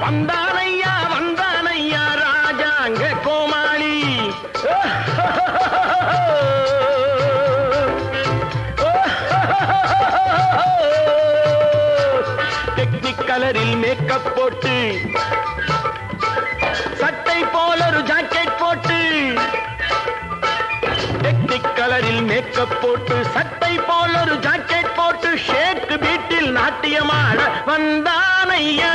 வந்தானையா வந்தானையா ராஜாங்க கோமாளி டெக்னிக் கலரில் மேக்கப் போட்டு சட்டை போல ஒரு ஜாக்கெட் போட்டு டெக்னிக் கலரில் மேக்கப் போட்டு சட்டை போல ஒரு ஜாக்கெட் போட்டு ஷேக் வீட்டில் நாட்டியமாட வந்தானையா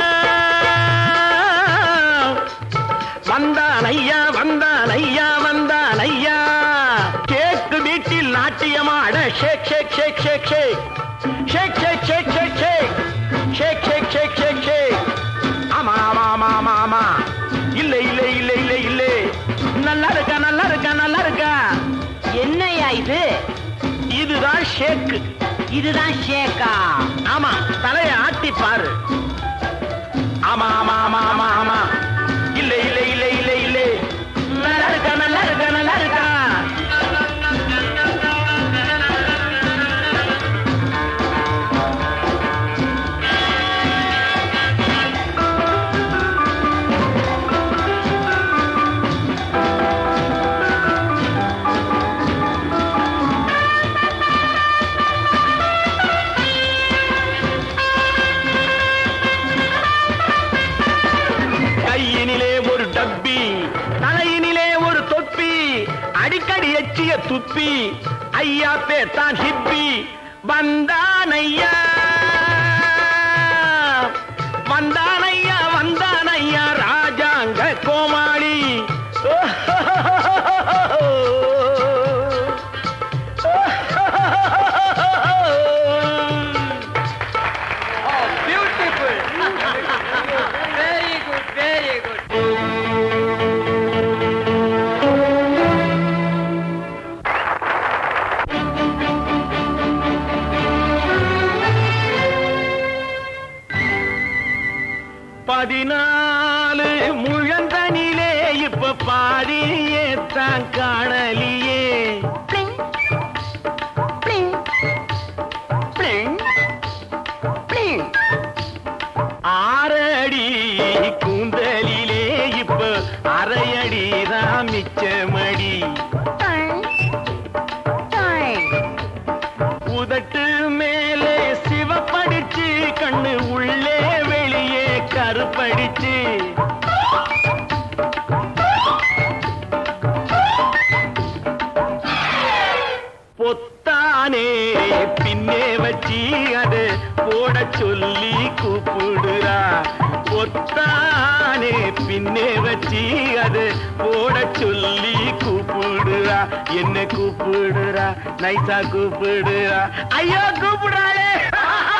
வந்தான் ஐயா வந்தான் ஐயா வந்தான் ஐயா கேக்கு வீட்டில் நாட்டியமாட ஷேக் ஷேக் ஷேக் ஷேக் ஷேக் ஷேக் ஷேக் ஷேக் ஷேக் ஷேக் ஷேக் ஷேக் ஷேக் ஷேக் ஷேக் ஆமா ஆமா ஆமா ஆமா ஆமா இல்ல இல்ல இல்ல இல்ல இல்ல நல்லா இருக்கா நல்லா இருக்கா நல்லா இருக்கா என்னையா இது இதுதான் ஷேக்கு இதுதான் ஷேக்கா ஆமா தலைய ஆட்டி பாரு ஆமா ஆமா ஆமா ஆமா ஆமா இல்ல இல்ல இல்ல இல்ல இல்ல நல்லா இருக்கா நல்லா இருக்கா நல்லா இருக்கா கையினிலே ஒரு டப்பி தலையினிலே ஒரு தொப்பி அடிக்கடி எச்சிய துப்பி ஐயா பேர் தான் ஹிப்பி வந்தான் ஐயா வந்தான் ஐயா வந்தான் ஐயா ராஜாங்க கோமாளி beautiful very good very good பதினாலு முழந்தனிலே இப்ப பாடியே தான் காணலியே ஆறடி கூந்தலிலே இப்ப அரையடி தான் மிச்சமடி உதட்டு மேலே சிவப்படிச்சு கண்ணு உள்ளே வெளியே கருப்படிச்சு பொத்தானே பின்னே வச்சு அது போட சொல்லி கூப்பிடுறா பொத்தானே பின்னே வச்சு அது போட சொல்லி கூப்பிடுறா என்ன கூப்பிடுறா நைசா கூப்பிடுறா ஐயோ கூப்பிடுறாளே